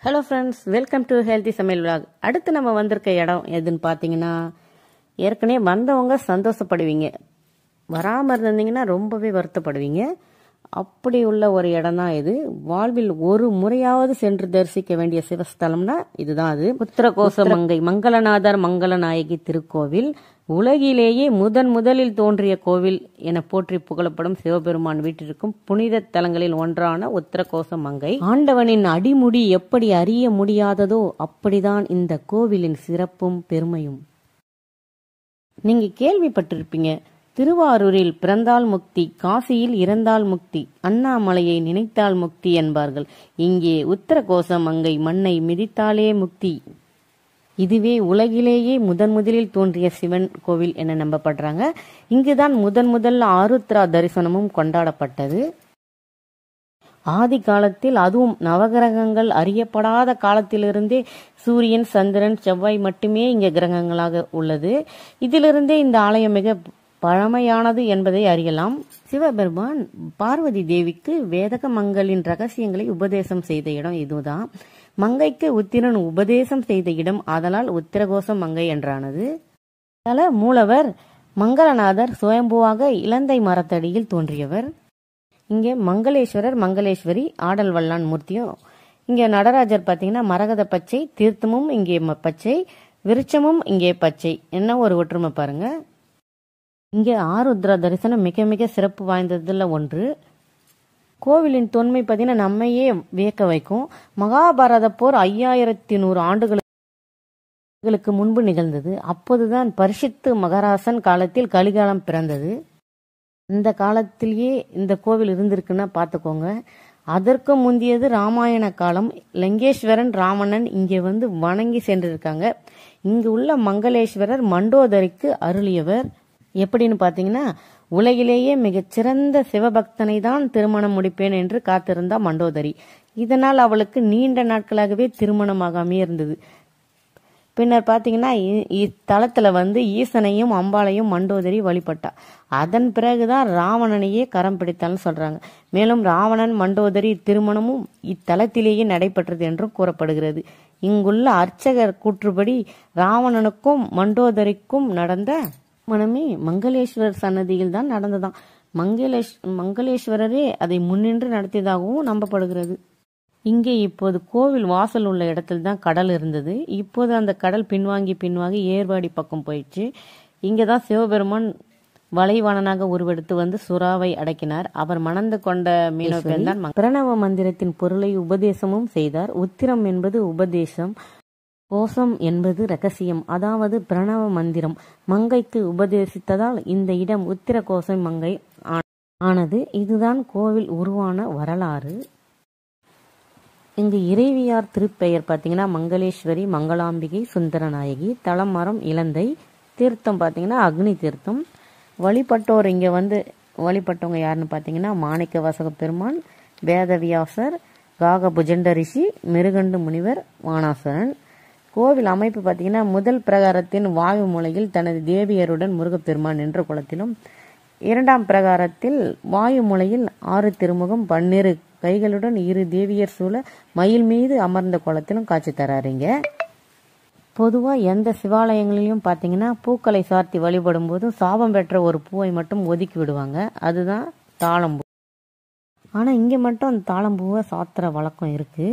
hello friends welcome to healthy சமையல் vlog அடுத்து நம்ம வந்திருக்க இடம் எதுன்னு பார்த்தீங்கன்னா ஏற்கனவே வந்தவங்க சந்தோஷப்படுவீங்க வராமல் இருந்தீங்கன்னா ரொம்பவே வருத்தப்படுவீங்க அப்படி உள்ள ஒரு இடம் தான் இது வாழ்வில் ஒரு முறையாவது சென்று தரிசிக்க வேண்டிய சிவஸ்தலம்னா இதுதான் அது உத்தரகோச மங்கை மங்களநாதர் மங்களநாயகி திருக்கோவில் உலகிலேயே முதன் முதலில் தோன்றிய கோவில் என போற்றி புகழப்படும் சிவபெருமான் வீட்டிற்கும் புனித தலங்களில் ஒன்றான உத்தரகோச மங்கை ஆண்டவனின் அடிமுடி எப்படி அறிய முடியாததோ அப்படிதான் இந்த கோவிலின் சிறப்பும் பெருமையும் நீங்க கேள்விப்பட்டிருப்பீங்க திருவாரூரில் பிறந்தால் முக்தி காசியில் இறந்தால் முக்தி அண்ணாமலையை நினைத்தால் முக்தி என்பார்கள் இங்கே உத்தரகோச மங்கை மண்ணை மிதித்தாலே முக்தி இதுவே உலகிலேயே முதன் முதலில் தோன்றிய சிவன் கோவில் என நம்பப்படுறாங்க இங்குதான் முதன் முதல்ல ஆருத்ரா தரிசனமும் கொண்டாடப்பட்டது ஆதி காலத்தில் அதுவும் நவகிரகங்கள் அறியப்படாத காலத்திலிருந்தே சூரியன் சந்திரன் செவ்வாய் மட்டுமே இங்க கிரகங்களாக உள்ளது இதிலிருந்தே இந்த ஆலயம் மிக பழமையானது என்பதை அறியலாம் சிவபெருமான் பார்வதி தேவிக்கு வேதக மங்களின் ரகசியங்களை உபதேசம் செய்த இடம் இதுதான் மங்கைக்கு உத்திரன் உபதேசம் செய்த இடம் ஆதலால் உத்திரகோசம் மங்கை என்றானது தல மூலவர் மங்களநாதர் சுயம்புவாக இலந்தை மரத்தடியில் தோன்றியவர் இங்கே மங்களேஸ்வரர் மங்களேஸ்வரி ஆடல் வல்லான் மூர்த்தியும் இங்கே நடராஜர் பார்த்தீங்கன்னா மரகத பச்சை தீர்த்தமும் இங்கே ம- பச்சை விருட்சமும் இங்கே பச்சை என்ன ஒரு ஒற்றுமை பாருங்க இங்கே ஆருத்ரா தரிசனம் மிக மிக சிறப்பு வாய்ந்ததுல ஒன்று கோவிலின் தொன்மை பார்த்தீங்கன்னா நம்மையே வியக்க வைக்கும் மகாபாரத போர் ஐயாயிரத்தி நூறு ஆண்டுகளுக்கு முன்பு நிகழ்ந்தது அப்போதுதான் பரிசுத்து மகராசன் காலத்தில் கலிகாலம் பிறந்தது இந்த காலத்திலேயே இந்த கோவில் இருந்திருக்குன்னா பார்த்துக்கோங்க அதற்கு முந்தியது ராமாயண காலம் லங்கேஸ்வரன் ராவணன் இங்கே வந்து வணங்கி சென்றிருக்காங்க இங்கு உள்ள மங்களேஸ்வரர் மண்டோதரிக்கு அருளியவர் எப்படின்னு பார்த்தீங்கன்னா உலகிலேயே மிகச்சிறந்த சிவபக்தனை தான் திருமணம் முடிப்பேன் என்று காத்திருந்தா மண்டோதரி இதனால் அவளுக்கு நீண்ட நாட்களாகவே திருமணமாகாமே இருந்தது பின்னர் பார்த்தீங்கன்னா இ- இத்தலத்துல வந்து ஈசனையும் அம்பாளையும் மண்டோதரி வழிபட்டா அதன் பிறகுதான் ராவணனையே கரம் பிடித்தான்னு சொல்றாங்க மேலும் ராவணன் மண்டோதரி திருமணமும் இத்தலத்திலேயே நடைபெற்றது என்றும் கூறப்படுகிறது இங்குள்ள அர்ச்சகர் கூற்றுப்படி ராவணனுக்கும் மண்டோதரிக்கும் நடந்த மனமே மங்களேஸ்வரர் சன்னதியில் தான் நடந்ததாம் மங்களேஷ் மங்களேஸ்வரரே அதை முன்னின்று நடத்தியதாகவும் நம்பப்படுகிறது இங்கே இப்போது கோவில் வாசல் உள்ள இடத்துல தான் கடல் இருந்தது இப்போது அந்த கடல் பின்வாங்கி பின்வாங்கி ஏர்வாடி பக்கம் போயிடுச்சு இங்கே தான் சிவபெருமான் வளைவாணனாக உருவெடுத்து வந்து சுறாவை அடக்கினார் அவர் மணந்து கொண்ட மீனவ பெண் தான் மங்க- பிரணவ மந்திரத்தின் பொருளை உபதேசமும் செய்தார் உத்திரம் என்பது உபதேசம் கோஷம் என்பது ரகசியம் அதாவது பிரணவ மந்திரம் மங்கைக்கு உபதேசித்ததால் இந்த இடம் உத்திர கோசம் மங்கை ஆ- ஆனது இதுதான் கோவில் உருவான வரலாறு இங்கு இறைவியார் திருப்பெயர் பார்த்தீங்கன்னா மங்களேஸ்வரி மங்களாம்பிகை சுந்தரநாயகி தலமரம் இலந்தை தீர்த்தம் பார்த்தீங்கன்னா அக்னி தீர்த்தம் வழிபட்டோர் இங்கே வந்து வழிபட்டவங்க யாருன்னு பார்த்தீங்கன்னா மாணிக்க வாசக பெருமான் வேதவியாசர் காக புஜண்ட ரிஷி மிருகண்டு முனிவர் வானாசுரன் கோவில் அமைப்பு பார்த்தீங்கன்னா முதல் பிரகாரத்தின் வாயு மூலையில் தனது தேவியருடன் முருகப்பெருமான் என்ற குளத்திலும் இரண்டாம் பிரகாரத்தில் வாயு மூலையில் ஆறு திருமுகம் பன்னிரு கைகளுடன் இரு தேவியர் சூழ மயில் மீது அமர்ந்த குளத்திலும் காட்சி தராருங்க பொதுவாக எந்த சிவாலயங்களிலும் பார்த்தீங்கன்னா பூக்களை சார்த்தி வழிபடும் போது சாபம் பெற்ற ஒரு பூவை மட்டும் ஒதுக்கி விடுவாங்க அதுதான் தாளம்பூ ஆனால் இங்கே மட்டும் அந்த தாளம்பூவை சாத்துற வழக்கம் இருக்குது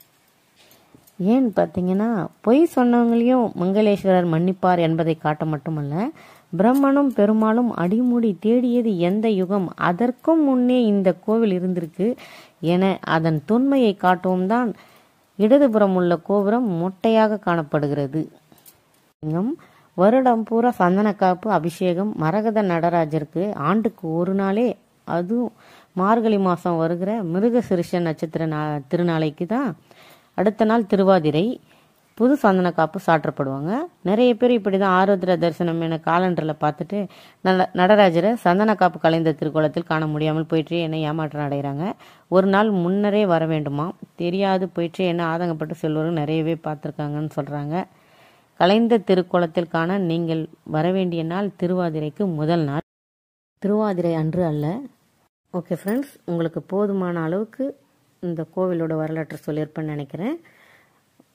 ஏன்னு பார்த்தீங்கன்னா பொய் சொன்னவங்களையும் மங்களேஸ்வரர் மன்னிப்பார் என்பதை காட்ட மட்டுமல்ல பிரம்மனும் பெருமாளும் அடிமுடி தேடியது எந்த யுகம் அதற்கும் முன்னே இந்த கோவில் இருந்திருக்கு என அதன் தொன்மையை காட்டவும் தான் இடதுபுறம் உள்ள கோபுரம் மொட்டையாக காணப்படுகிறது லிங்கம் வருடம் பூரா சந்தனக்காப்பு அபிஷேகம் மரகத நடராஜருக்கு ஆண்டுக்கு ஒரு நாளே அதுவும் மார்கழி மாதம் வருகிற மிருகசிருஷ நட்சத்திர நா- திருநாளைக்கு தான் அடுத்த நாள் திருவாதிரை புது சந்தனக்காப்பு சாற்றப்படுவாங்க நிறைய பேர் இப்படி தான் ஆருத்ர தரிசனம் என காலண்டரில் பார்த்துட்டு நல்ல நடராஜரை சந்தனக்காப்பு கலைந்த திருக்கோலத்தில் காண முடியாமல் போயிட்டு என்ன ஏமாற்றம் அடைகிறாங்க ஒரு நாள் முன்னரே வர வேண்டுமா தெரியாது போயிட்டு என்ன ஆதங்கப்பட்டு செல்வரும் நிறையவே பார்த்துருக்காங்கன்னு சொல்கிறாங்க கலைந்த திருக்கோலத்தில் காண நீங்கள் வர வேண்டிய நாள் திருவாதிரைக்கு முதல் நாள் திருவாதிரை அன்று அல்ல ஓகே ஃப்ரெண்ட்ஸ் உங்களுக்கு போதுமான அளவுக்கு இந்த கோவிலோட வரலாற்றை சொல்லியிருப்பேன்னு நினைக்கிறேன்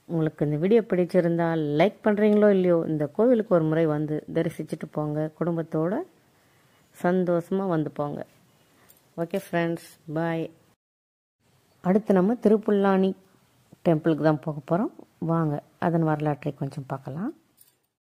உங்களுக்கு இந்த வீடியோ பிடிச்சிருந்தா லைக் பண்ணுறீங்களோ இல்லையோ இந்த கோவிலுக்கு ஒரு முறை வந்து தரிசிச்சுட்டு போங்க குடும்பத்தோட சந்தோஷமாக வந்து போங்க ஓகே ஃப்ரெண்ட்ஸ் பாய் அடுத்து நம்ம திருப்புல்லானி டெம்பிளுக்கு தான் போக போகிறோம் வாங்க அதன் வரலாற்றை கொஞ்சம் பார்க்கலாம்